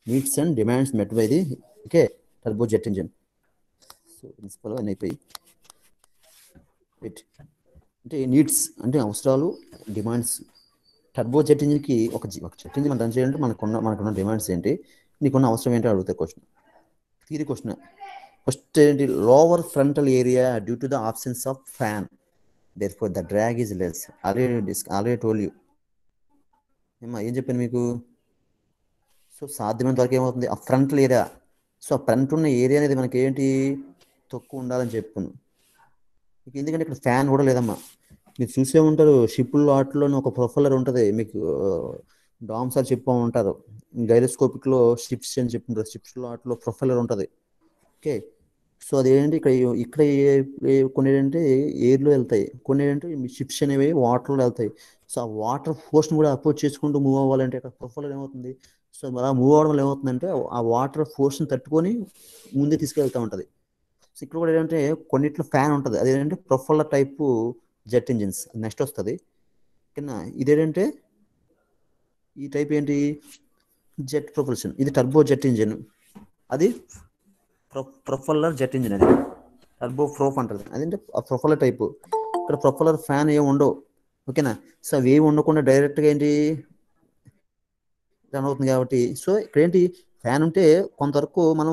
Needs and demands met by the okay turbo jet engine so principle అని అయిపోయి Wait. అంటే needs అంటే అవసరాలు డిమాండ్స్ టర్బో జెట్ ఇంజిన్కి ఒక జి- ఒక జెట్ ఇంజిన్ మనం రన్ చేయాలంటే మనకున్న మనకున్న డిమాండ్స్ ఏంటి నీకున్న అవసరం ఏంటో అడుగుతాయి క్వశ్చన్ తీరి క్వశ్చన్ ఫస్ట్ ఏంటి lower frontal area due to the absence of fan therefore the drag is less already dis already told you ఏమా ఏం చెప్పాను మీకు సో సాధ్యమైనంత వరకు ఏమవుతుంది ఆ ఫ్రంటల్ ఏరియా సో ఆ ఫ్రంట్ ఉన్న ఏరియా అనేది మనకి ఏంటి తక్కువ ఉండాలని చెప్పును మీకు ఎందుకంటే ఇక్కడ ఫ్యాన్ కూడా లేదమ్మా మీరు చూసే ఉంటారు షిప్పుల్లో వాటిలో ఒక ప్రొఫైలర్ ఉంటుంది మీకు డామ్ సార్ చెప్పు ఉంటారు గైరోస్కోపిక్లో షిప్స్ అని చెప్పుంటారు షిప్స్లో వాటిలో ప్రొఫైలర్ ఉంటుంది ఓకే సో అదేంటి ఇక్కడ ఇక్కడ ఏ- ఏ- కొన్ని ఏంటంటే ఎయిర్లో వెళ్తాయి కొన్ని ఏంటంటే షిప్స్ అనేవి వాటర్లో వెళ్తాయి సో ఆ వాటర్ ఫోర్స్ని కూడా అపోజ్ చేసుకుంటూ మూవ్ అవ్వాలంటే ఇక్కడ ప్రొఫైలర్ ఏమవుతుంది సో అలా మూవ్ అవ్వడం వల్ల ఏమవుతుందంటే ఆ వాటర్ ఫోర్స్ని తట్టుకొని ముందే తీసుకెళ్తూ ఉంటుంది సో ఇక్కడ కూడా ఏంటంటే కొన్నిట్లో ఫ్యాన్ ఉంటుంది అదేంటంటే propeller type jet engines next వస్తుంది కింద ఇదేంటంటే ఈ టైప్ ఏంటి జెట్ ప్రొపల్షన్ ఇది టర్బో జెట్ ఇంజిన్ అది ప్రొఫల్లర్ జెట్ ఇంజిన్ అది టర్బో ప్రోఫ్ అంటారు అదంటే ప్రొఫల్లర్ టైపు ఇక్కడ ప్రొఫల్లర్ ఫ్యాన్ ఏమి ఉండవు ఓకేనా సో అవి ఏమి ఉండకుండా డైరెక్ట్గా ఏంటి రన్ అవుతుంది కాబట్టి సో ఇక్కడ ఏంటి ఫ్యాన్ ఉంటే కొంతవరకు మనం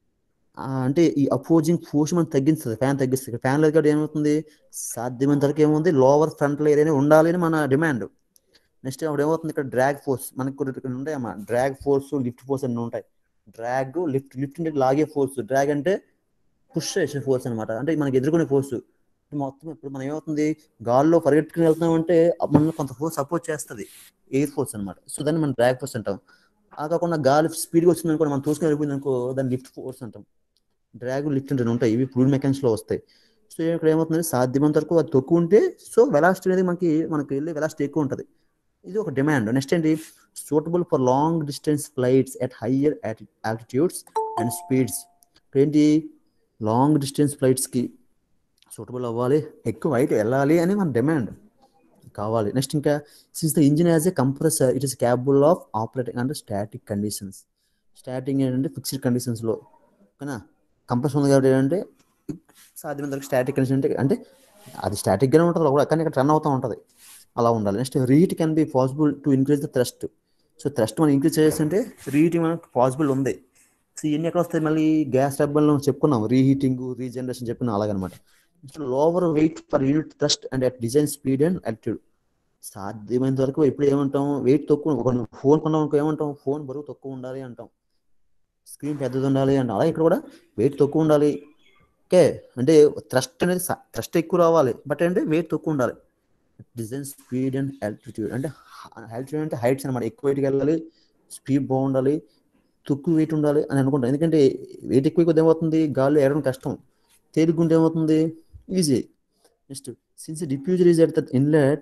ఆ, అంటే ఈ అపోజింగ్ ఫోర్స్ మనం తగ్గిస్తుంది ఫ్యాన్ తగ్గిస్తుంది ఫ్యాన్ లేదు కాబట్టి ఏమవుతుంది సాధ్యమైనంత వరకు ఏముంది లోవర్ ఫ్రంట్ ఏరియానే ఉండాలి అని మన డిమాండ్ నెక్స్ట్ అప్పుడు ఏమవుతుంది ఇక్కడ డ్రాగ్ ఫోర్స్ మనకి కొన్ని ఇక్కడ ఉంటాయమ్మా డ్రాగ్ ఫోర్స్ లిఫ్ట్ ఫోర్స్ అన్ని ఉంటాయి డ్రాగ్ లిఫ్ట్ లిఫ్ట్ అంటే లాగే ఫోర్స్ డ్రాగ్ అంటే పుష్ చేసే ఫోర్స్ అనమాట అంటే మనకి ఎదుర్కొనే ఫోర్స్ మొత్తం ఇప్పుడు మనం ఏమవుతుంది గాల్లో పరిగెట్టుకుని వెళ్తున్నామంటే మనం కొంత ఫోర్స్ సపోర్ట్ చేస్తుంది ఎయిర్ ఫోర్స్ అనమాట సో దాన్ని మనం డ్రాగ్ ఫోర్స్ అంటాం ఆ కాకుండా గాలి స్పీడ్గా వచ్చింది అనుకో మనం తోసుకొని వెళ్ళిపోయింది అనుకో దాన్ని లిఫ్ట్ ఫోర్స్ అంటాం డ్రాగ్ లిఫ్ట్ అంటే ఉంటాయి ఇవి ఫ్లూయిడ్ మెకానిక్స్ లో వస్తాయి సో ఇక్కడ ఏమవుతుంది సాధ్యమైనంత వరకు అది తక్కువ ఉంటే సో వెలాసిటీ అనేది మనకి మనకి వెళ్ళే వెలాసిటీ ఎక్కువ ఉంటుంది ఇది ఒక డిమాండ్ నెక్స్ట్ ఏంటి suitable for long distance flights at higher altitudes and speeds ఏంటి లాంగ్ డిస్టెన్స్ ఫ్లైట్స్కి సూటబుల్ అవ్వాలి ఎక్కువ హైట్ వెళ్ళాలి అని మన డిమాండ్ కావాలి నెక్స్ట్ ఇంకా since the engine has a compressor it is capable of operating under static conditions static ఏంటంటే ఫిక్స్డ్ కండిషన్స్లో ఓకేనా కంప్రెసర్ ఉంది కాబట్టి ఏంటంటే సాధ్యమైనంత వరకు స్టాటిక్ కండిషన్ అంటే అంటే అది స్టాటిక్గానే ఉంటుంది కూడా కానీ ఇక్కడ రన్ అవుతూ ఉంటుంది అలా ఉండాలి next reheat can be possible to increase the thrust so thrust మనం ఇంక్రీజ్ చేస్తుంటే రీహిటింగ్ మనకు పాసిబుల్ ఉంది సో ఇవన్నీ ఎక్కడ వస్తాయి మళ్ళీ గ్యాస్ టర్బైన్లో చెప్పుకున్నాం రీహీటింగ్ రీజనరేషన్ చెప్పిన అలాగనమాట lower weight for unit thrust and at design speed and altitude సాధ్యమైనంత వరకు ఎప్పుడు ఏమంటాం వెయిట్ తక్కువ ఒక ఫోన్ కొన్నాం అనుకో ఏమంటాం ఫోన్ బరువు తక్కువ ఉండాలి అంటాం స్క్రీన్ పెద్దది ఉండాలి అంటాం అలా ఇక్కడ కూడా వెయిట్ తక్కువ ఉండాలి ఓకే అంటే థ్రస్ట్ అనేది థ్రస్ట్ ఎక్కువ రావాలి బట్ అంటే వెయిట్ తక్కువ ఉండాలి డిజైన్ స్పీడ్ అండ్ ఆల్టిట్యూడ్ అంటే ఆల్టిట్యూడ్ అంటే హైట్స్ అనమాట ఎక్కువ వెయిట్కి వెళ్ళాలి స్పీడ్ బాగుండాలి తక్కువ వెయిట్ ఉండాలి అని అనుకుంటాం ఎందుకంటే వెయిట్ ఎక్కువ కొద్ది ఏమవుతుంది గాల్లో ఎరడం కష్టం తేలిగ్గుంటే ఏమవుతుంది easy next since diffuser is at the inlet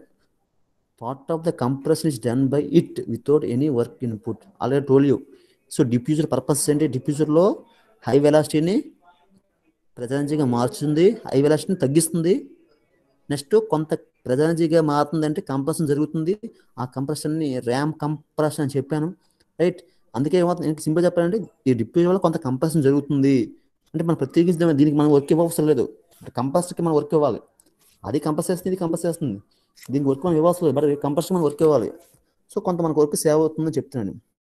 part of the compression is done by it without any work input already told you so diffuser purpose ఏంటి డిఫ్యూజర్లో హై వెలాసిటీని ప్రజాంజీగా మార్చుతుంది హై వెలాసిటీని తగ్గిస్తుంది నెక్స్ట్ కొంత ప్రజాంజీగా మారుతుంది అంటే కంప్రెషన్ జరుగుతుంది ఆ కంప్రెషన్ని ర్యామ్ కంప్రెషన్ అని చెప్పాను రైట్ అందుకే ఏమవుతుంది ఇంకా సింపుల్ చెప్పాలంటే ఈ డిఫ్యూజర్ వల్ల కొంత కంప్రెషన్ జరుగుతుంది అంటే మనం ప్రత్యేకించి దీనికి మనం వర్క్ ఇవ్వవసరం లేదు కంపల్సరీకి మనం వర్క్ ఇవ్వాలి అది కంపల్స్ చేస్తుంది ఇది కంపల్స్ చేస్తుంది దీనికి వర్క్ మనం ఇవ్వాల్సి లేదు బట్ కంపల్సరీ మనం వర్క్ ఇవ్వాలి సో కొంత మనకు వర్క్ సేవ్ అవుతుందని చెప్తున్నాను